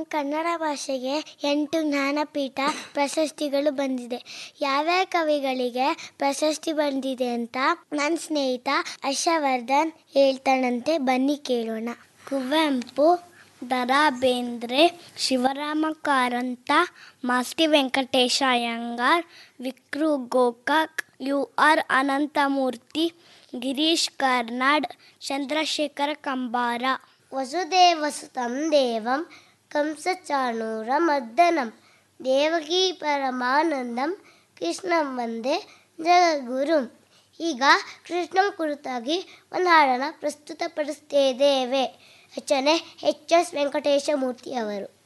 ಕನ್ನಡ ಭಾಷೆಗೆ ಎಂಟು ಜ್ಞಾನಪೀಠ ಪ್ರಶಸ್ತಿಗಳು ಬಂದಿದೆ ಯಾವ್ಯಾವ ಕವಿಗಳಿಗೆ ಪ್ರಶಸ್ತಿ ಬಂದಿದೆ ಅಂತ ನನ್ನ ಸ್ನೇಹಿತ ಹರ್ಷವರ್ಧನ್ ಹೇಳ್ತಾನಂತೆ ಬನ್ನಿ ಕೇಳೋಣ ಕುವೆಂಪು ದರಾ ಬೇಂದ್ರೆ ಶಿವರಾಮ ಕಾರಂತ ಮಾಸ್ತಿ ವೆಂಕಟೇಶ ಅಯ್ಯಂಗಾರ್ ವಿಕ್ರು ಗೋಕಾಕ್ ಯು ಆರ್ ಅನಂತಮೂರ್ತಿ ಗಿರೀಶ್ ಕಾರ್ನಾಡ್ ಚಂದ್ರಶೇಖರ ಕಂಬಾರ ವಸುದೇವಸುತಂ ದೇವಂ ಕಂಸಚಾಣೂರ ಮರ್ದನಂ ದೇವಕಿ ಪರಮಾನಂದಂ ಕೃಷ್ಣಂ ವಂದೇ ಜಗದ್ಗುರುಂ ಈಗ ಕೃಷ್ಣಂ ಕುರಿತಾಗಿ ಒಂದು ಹಾಡನ್ನು ಪ್ರಸ್ತುತಪಡಿಸ್ತಿದ್ದೇವೆ ರಚನೆ ಎಚ್ ಎಸ್ ವೆಂಕಟೇಶ ಮೂರ್ತಿ ಅವರು